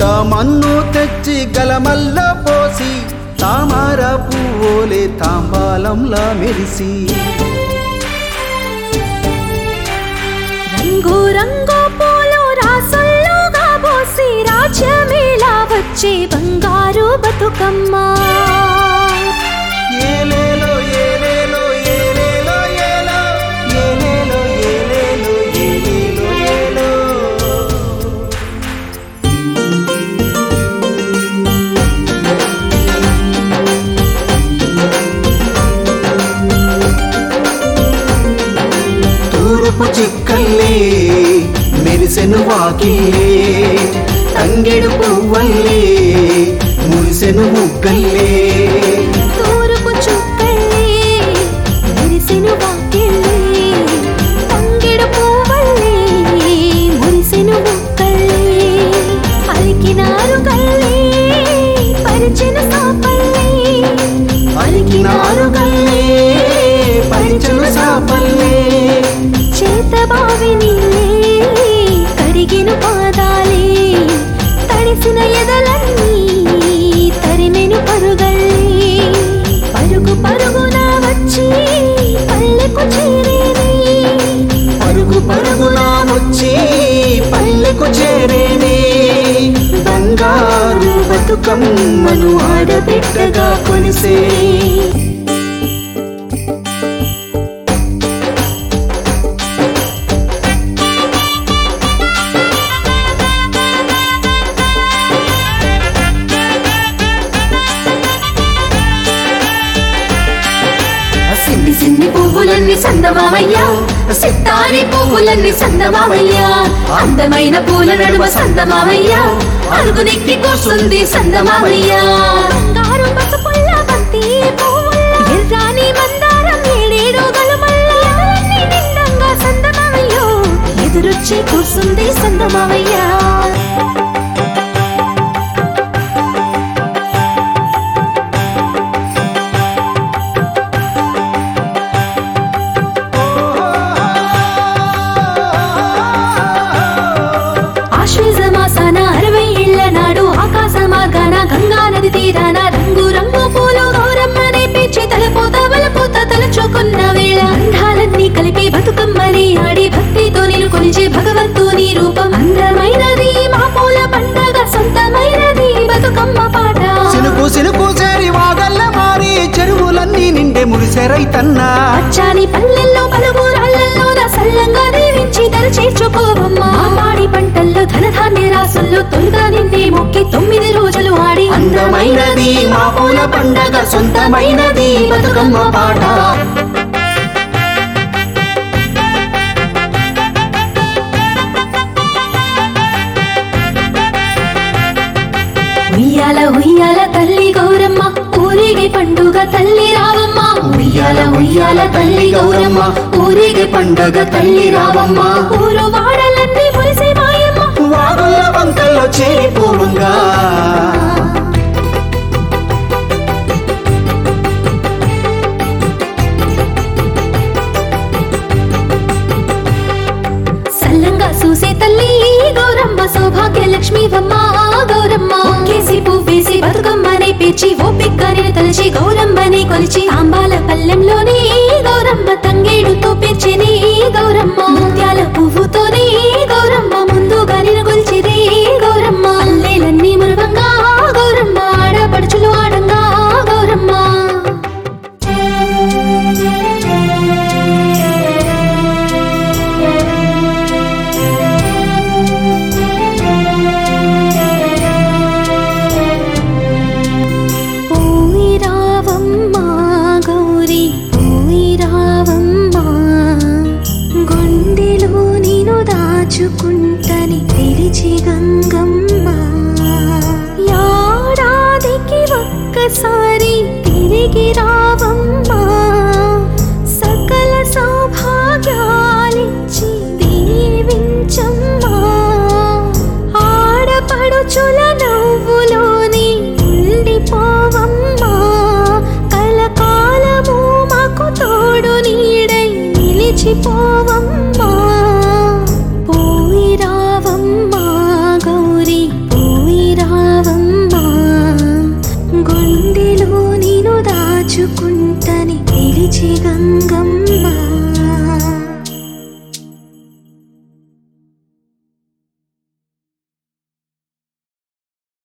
మన్ను తెచ్చి గలమల్ల పోసి తామర పువ్వులే తాంబాలంలా మెరిసి రంగు రంగు పూలు రాసుల్లోగా పోసి రాజ్యమేలా వచ్చే బంగారు బతుకమ్మ ఏలేలో ఏలేలో ఏలేలో ఏలో ఏలేలో ఏలేలో ఏలేలో ఏలో తూర్పు చిక్కల్లే మెరిసెను వాకిల్లే తంగెడు పువ్వల్లే మురిసెను ముగ్గల్లే తూర్పు చుక్కల్లే మెరిసెను వాకిళ్ళే తంగెడు పువ్వల్లే మురిసెను ముక్కల్లే పలికినారు కల్లే పరిచెను సాపల్లే పలికినారు గల్లే పరిచలు సాపల్లే చేత బావి నీళ్ళే కడిగిన పాదాలే తడిసిన ఎదలన్నీ తరిమెను పరుగల్లే పరుగు పరుగున వచ్చి పల్లెకు చేరేనే పరుగు పరుగున వచ్చి పల్లెకు చేరేనే బంగారు బతుకమ్మను ఆడబిడ్డగా కొలిసే సిన్ని సిన్ని పువ్వులన్నీ సందమామయ్యా సిత్తారి పువ్వులన్నీ సందమామయ్యా అందమైన పూల నడుమ సందమామయ్యా అరుగు నెక్కి కూర్చుంది సందమామయ్యా బంగారు పసుపుల్ల బంతి పువ్వుల్ల ఎర్రాని మందారం ఏడేడు గలుమల్ల ఎదలన్నీ నిండంగా సందమామయ్యో ఎదురొచ్చి కూర్చుంది సందమామయ్యా ఆశ్వేజ మాసాన అరవై ఏళ్ల నాడు ఆకాశ మార్గాన గంగా నది తీరాన రంగు రంగు పూలు గౌరమ్మనే పెంచి తలపోత వలపోత తలచుకున్న వేళ అందాలన్నీ కలిపి బతుకమ్మని ఆడి భక్తితో నేను కొలిచే భగవంతుని రూపం అందమైనది మా పూల పండగ సొంతమైనది బతుకమ్మ పాట సినుకు సినుకు చేరి వాగల్ల మారి చెరువులన్నీ నిండే మురిసెరైతన్నా పచ్చాని పల్లెల్లో పలుగురాళ్ళల్లో నా సల్లంగా దీవించి దర చేర్చుకోవమ్మా మాడి పంటల్లో ధనధాన్య రాసుల్లో తొలుగా నిండి మొక్కి తొమ్మిది రోజులు ఆడి అందమైనది మా పూల పండగ సొంతమైనది బతుకమ్మ పాట ఉయ్యాల ఉయ్యాల తల్లి గౌరమ్మ ఊరేగే పండుగ తల్లి రావమ్మ ఉయ్యాల ఉయ్యాల తల్లి గౌరమ్మ ఊరేగే పండగ తల్లి రావమ్మ ఊరు వాడలన్నీ మురిసే మాయమ్మ వాగుల వంకల్లో చేరిపోవంగా సల్లంగా చూసే తల్లి గౌరమ్మ సౌభాగ్య లక్ష్మీవమ్మ గౌరమ్మ కేసి పువ్వేసి బతుకమ్మని పేర్చి ఓపిక్కని తలచి గౌరమ్మని కొలిచి తాంబాల పల్లెంలోనే గౌరమ్మ తంగేడుతో పేర్చిని గౌరమ్మ ముత్యాల పువ్వుతోనే గౌరమ్మ ముందుగా నేను కొలిచిరే గౌరమ్మ అల్లేలన్నీ మురవంగా గౌరమ్మ ఆడపడుచులు ఆడంగా గౌరమ్మ పోయి రావమ్మా గౌరీ పోయి రావమ్మా గుండెలో నేను దాచుకుంటని పిలిచి గంగమ్మ యాడాదికి ఒక్కసారి తిరిగి రావమ్మా సకల సౌభాగ్యాలిచ్చి దీవించమ్మా ఆడపడుచుల నవ్వులో